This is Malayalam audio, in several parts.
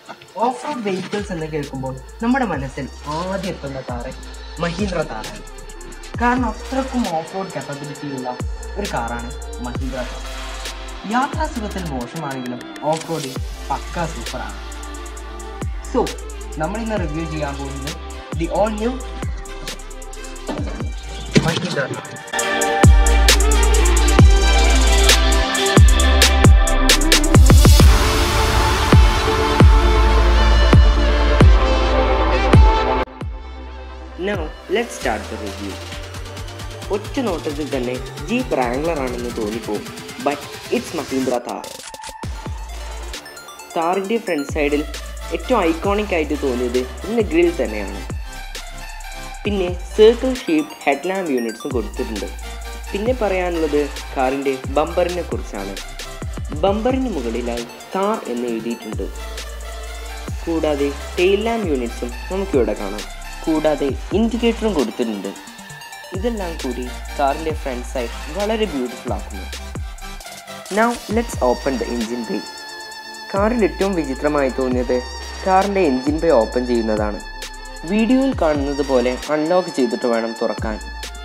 ഓഫ് റോഡ് വെഹിക്കിൾസ് എന്ന് കേൾക്കുമ്പോൾ നമ്മുടെ മനസ്സിൽ ആദ്യം എത്തുന്ന കാറ് മഹീന്ദ്ര താറാണ് കാരണം അത്രക്കും ഓഫ് റോഡ് കപ്പാബിലിറ്റി ഉള്ള ഒരു കാറാണ് മഹീന്ദ്ര താർ യാത്രാസുഖത്തിൽ മോശമാണെങ്കിലും ഓഫ് റോഡിൽ പക്ക സൂപ്പറാണ് സോ നമ്മൾ ഇന്ന് റിവ്യൂ ചെയ്യാൻ പോകുന്നത് the all new Mahindra Thar Now, let's start the review. ഒറ്റ നോട്ടത്തിൽ തന്നെ ജീപ്പ് റാംഗ്ലർ ആണെന്ന് തോന്നിപ്പോവും ബട്ട് ഇറ്റ്സ് മഹീന്ദ്ര താർ താറിൻ്റെ ഫ്രണ്ട് സൈഡിൽ ഏറ്റവും ഐക്കോണിക് ആയിട്ട് തോന്നിയത് ഇതിൻ്റെ ഗ്രിൽ തന്നെയാണ് പിന്നെ സർക്കിൾ ഷേപ്ഡ് ഹെഡ് ലാമ്പ് യൂണിറ്റ്സും കൊടുത്തിട്ടുണ്ട് പിന്നെ പറയാനുള്ളത് കാറിൻ്റെ ബമ്പറിനെ കുറിച്ചാണ് ബമ്പറിന് മുകളിലായി താർ എന്ന് എഴുതിയിട്ടുണ്ട് കൂടാതെ ടെയിൽ ലാമ്പ് യൂണിറ്റ്സും നമുക്കിവിടെ കാണാം കൂടാതെ ഇൻഡിക്കേറ്ററും കൊടുത്തിട്ടുണ്ട് ഇതെല്ലാം കൂടി കാറിൻ്റെ ഫ്രണ്ട് സൈഡ് വളരെ ബ്യൂട്ടിഫുൾ ആക്കുന്നു now let's open the engine bay കാറിൽ ഏറ്റവും വിചിത്രമായി തോന്നിയത് കാറിൻ്റെ എൻജിൻ ബേ ഓപ്പൺ ചെയ്യുന്നതാണ് വീഡിയോയിൽ കാണുന്നത് പോലെ അൺലോക്ക് ചെയ്തിട്ട് വേണം തുറക്കാൻ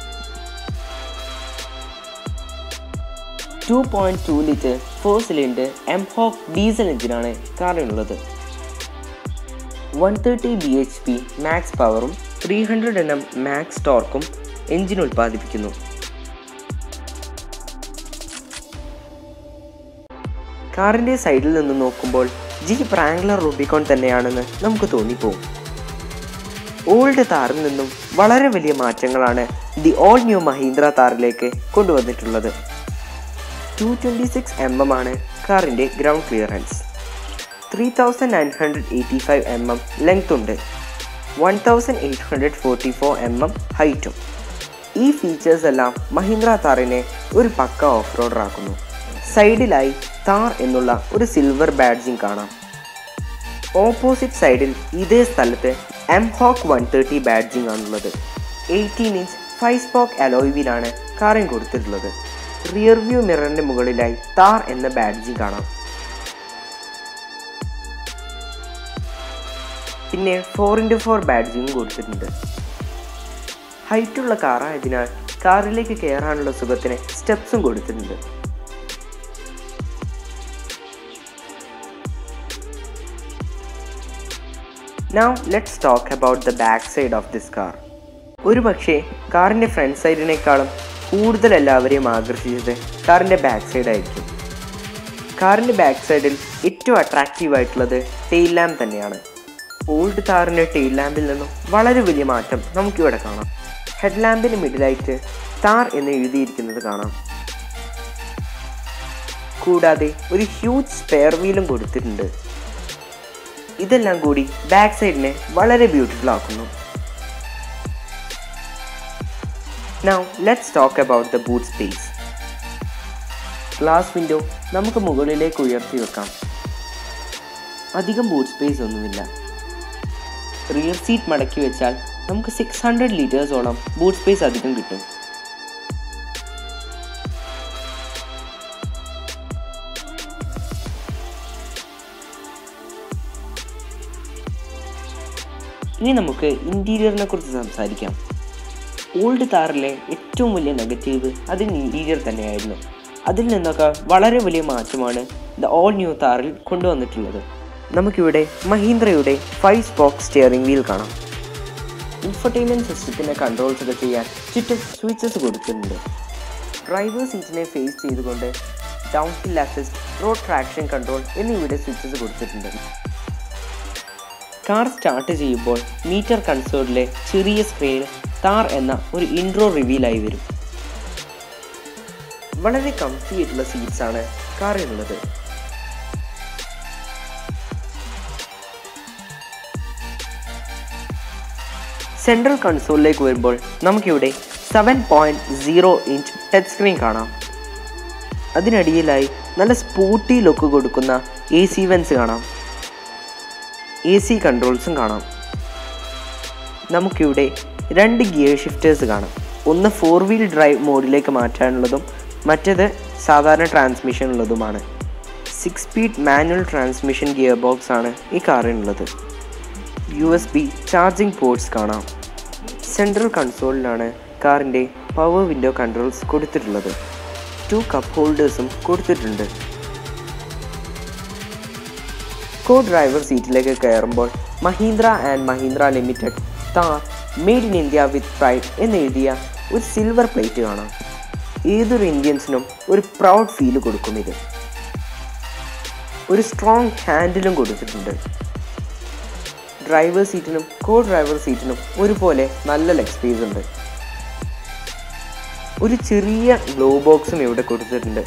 two point two litre four cylinder M hawk diesel എഞ്ചിനാണ് കാറിനുള്ളത് one thirty B H P max പവറും three hundred N M max ടോർക്കും എഞ്ചിൻ ഉൽപ്പാദിപ്പിക്കുന്നു കാറിൻ്റെ സൈഡിൽ നിന്ന് നോക്കുമ്പോൾ ജീപ്പ് റാംഗ്ലർ റൂബിക്കോൺ തന്നെയാണെന്ന് നമുക്ക് തോന്നിപ്പോവും ഓൾഡ് താറിൽ നിന്നും വളരെ വലിയ മാറ്റങ്ങളാണ് ദി ഓൾ ന്യൂ മഹീന്ദ്ര താറിലേക്ക് കൊണ്ടുവന്നിട്ടുള്ളത് two twenty six M M ആണ് കാറിൻ്റെ ground clearance three thousand nine hundred eighty five M M length ഉണ്ട് one thousand eight hundred forty four M M ഹൈറ്റും ഈ ഫീച്ചേഴ്സ് എല്ലാം മഹീന്ദ്ര താറിനെ ഒരു പക്ക ഓഫ് റോഡർ ആക്കുന്നു സൈഡിലായി താർ എന്നുള്ള ഒരു സിൽവർ ബാഡ്ജിങ് കാണാം ഓപ്പോസിറ്റ് സൈഡിൽ ഇതേ സ്ഥലത്ത് M hawk one thirty badging ആണുള്ളത് എയ്റ്റീൻ ഇഞ്ച് ഫൈവ് സ്പോക്ക് അലോയിവിലാണ് കാറിൻ കൊടുത്തിട്ടുള്ളത് റിയർ വ്യൂ മിററിന്റെ മുകളിലായി താർ എന്ന ബാഡ്ജിങ് കാണാം പിന്നെ ഫോർ ഇൻറ്റു ഫോർ ബാഡ്ജിങ് കൊടുത്തിട്ടുണ്ട് ഹൈറ്റുള്ള കാറായതിനാൽ കാറിലേക്ക് കയറാനുള്ള സുഖത്തിന് സ്റ്റെപ്സും കൊടുത്തിട്ടുണ്ട് now let's talk about the back side of this car ഒരു പക്ഷേ കാറിൻ്റെ ഫ്രണ്ട് സൈഡിനേക്കാളും കൂടുതൽ എല്ലാവരെയും ആകർഷിച്ചത് കാറിൻ്റെ ബാക്ക് സൈഡ് ആയിരിക്കും കാറിൻ്റെ ബാക്ക് സൈഡിൽ ഏറ്റവും അട്രാക്റ്റീവ് ആയിട്ടുള്ളത് ടെയിൽ ലാമ്പ് തന്നെയാണ് ഓൾഡ് കാറിൻ്റെ ടെയിൽ ലാമ്പിൽ നിന്നും വളരെ വലിയ മാറ്റം നമുക്കിവിടെ കാണാം ഹെഡ് ലാമ്പിന് മിഡിലായിട്ട് താർ എന്ന് എഴുതിയിരിക്കുന്നത് കാണാം കൂടാതെ ഒരു ഹ്യൂജ് സ്പെയർ വീലും കൊടുത്തിട്ടുണ്ട് ഇതെല്ലാം കൂടി ബാക്ക് സൈഡിനെ വളരെ ബ്യൂട്ടിഫുൾ ആക്കുന്നു now let's talk about the boot space glass window നമുക്ക് മുകളിലേക്ക് ഉയർത്തി വെക്കാം അധികം ബൂട്ട് സ്പേസ് ഒന്നുമില്ല റിയർ സീറ്റ് മടക്കി വെച്ചാൽ നമുക്ക് സിക്സ് ഹൺഡ്രഡ് ലിറ്റേഴ്സോളം ബൂട്ട് സ്പേസ് അധികം കിട്ടും ഇനി നമുക്ക് ഇൻറ്റീരിയറിനെ കുറിച്ച് സംസാരിക്കാം ഓൾഡ് താറിലെ ഏറ്റവും വലിയ നെഗറ്റീവ് അതിന് ഇൻറ്റീരിയർ തന്നെയായിരുന്നു അതിൽ നിന്നൊക്കെ വളരെ വലിയ മാറ്റമാണ് ദ ഓൾ ന്യൂ താറിൽ കൊണ്ടുവന്നിട്ടുള്ളത് നമുക്കിവിടെ മഹീന്ദ്രയുടെ ഫൈവ് സ്പോക്ക് സ്റ്റിയറിംഗ് വീൽ കാണാം ഇൻഫർടൈൻമെൻറ്റ് സിസ്റ്റത്തിൻ്റെ കൺട്രോൾസ് ഒക്കെ ചെയ്യാൻ ചുറ്റും സ്വിച്ചസ് കൊടുത്തിട്ടുണ്ട് ഡ്രൈവർ സീറ്റിനെ ഫേസ് ചെയ്തുകൊണ്ട് down hill assist road traction control എന്നിവയുടെ സ്വിച്ചസ് കൊടുത്തിട്ടുണ്ട് കാർ സ്റ്റാർട്ട് ചെയ്യുമ്പോൾ മീറ്റർ കൺസോളിലെ ചെറിയ സ്ക്രീനിൽ താർ എന്ന ഒരു ഇൻട്രോ റിവീലായി വരും വളരെ കംഫി ആയിട്ടുള്ള സീറ്റ്സ് ആണ് കാറിനുള്ളത് സെൻട്രൽ കൺസോളിലേക്ക് വരുമ്പോൾ നമുക്കിവിടെ seven point zero inch touch screen കാണാം അതിനടിയിലായി നല്ല സ്പൂട്ടി ലുക്ക് കൊടുക്കുന്ന എ സി വെൻസ് കാണാം എ സി കൺട്രോൾസും കാണാം നമുക്കിവിടെ രണ്ട് ഗിയർ ഷിഫ്റ്റേഴ്സ് കാണാം ഒന്ന് ഫോർ വീൽ ഡ്രൈവ് മോഡിലേക്ക് മാറ്റാനുള്ളതും മറ്റേത് സാധാരണ ട്രാൻസ്മിഷൻ ഉള്ളതുമാണ് six speed manual transmission gear box ആണ് ഈ കാറിനുള്ളത് U S B charging ports കാണാം സെൻട്രൽ കൺസോളിലാണ് കാറിൻ്റെ പവർ വിൻഡോ കൺട്രോൾസ് കൊടുത്തിട്ടുള്ളത് ടു കപ്പ് ഹോൾഡേഴ്സും കൊടുത്തിട്ടുണ്ട് കോ ഡ്രൈവർ സീറ്റിലേക്ക് കയറുമ്പോൾ Mahindra and Mahindra limited Thar made in India with pride എന്നെഴുതിയ ഒരു സിൽവർ പ്ലേറ്റ് കാണാം ഏതൊരു ഇന്ത്യൻസിനും ഒരു പ്രൗഡ് ഫീൽ കൊടുക്കും ഇത് ഒരു സ്ട്രോങ് ഹാൻഡിലും കൊടുത്തിട്ടുണ്ട് ഡ്രൈവർ സീറ്റിനും കോ ഡ്രൈവർ സീറ്റിനും ഒരുപോലെ നല്ല ലെഗ് സ്പേസ് ഉണ്ട് ഒരു ചെറിയ ഗ്ലോ ബോക്സും ഇവിടെ കൊടുത്തിട്ടുണ്ട്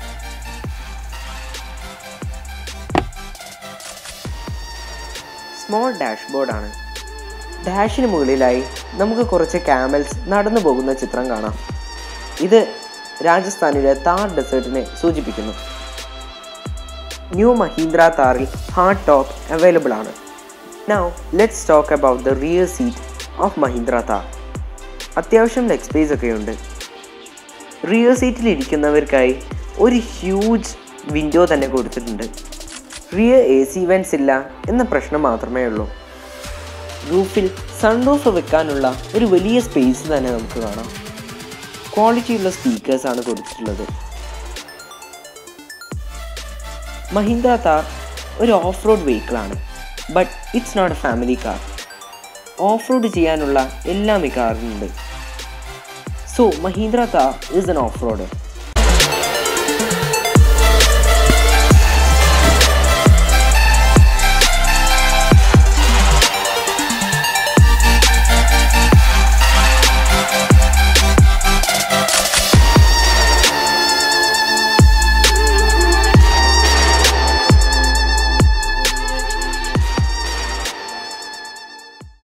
സ്മോൾ ഡാഷ്ബോർഡാണ് ഡാഷിന് മുകളിലായി നമുക്ക് കുറച്ച് ക്യാമൽസ് നടന്നു പോകുന്ന ചിത്രം കാണാം ഇത് രാജസ്ഥാനിലെ താർ ഡെസേർട്ടിനെ സൂചിപ്പിക്കുന്നു ന്യൂ മഹീന്ദ്ര താറിൽ ഹാർഡ് ടോപ്പ് അവൈലബിൾ ആണ് now let's talk about the rear seat of Mahindra Thar അത്യാവശ്യം ലെഗ് സ്പേസ് ഒക്കെ ഉണ്ട് റിയർ സീറ്റിൽ ഇരിക്കുന്നവർക്കായി ഒരു ഹ്യൂജ് വിൻഡോ തന്നെ കൊടുത്തിട്ടുണ്ട് റിയർ എ സി വെൻസ് ഇല്ല എന്ന പ്രശ്നം മാത്രമേ ഉള്ളൂ റൂഫിൽ സൺറൂഫ് വെക്കാനുള്ള ഒരു വലിയ സ്പേസ് തന്നെ നമുക്ക് കാണാം ക്വാളിറ്റിയുള്ള സ്പീക്കേഴ്സാണ് കൊടുത്തിട്ടുള്ളത് മഹീന്ദ്ര താർ ഒരു ഓഫ് റോഡ് വെഹിക്കിളാണ് but it's not a family car off road ചെയ്യാനുള്ള എല്ലാം ഈ കാറിനുണ്ട് so Mahindra Thar is an off road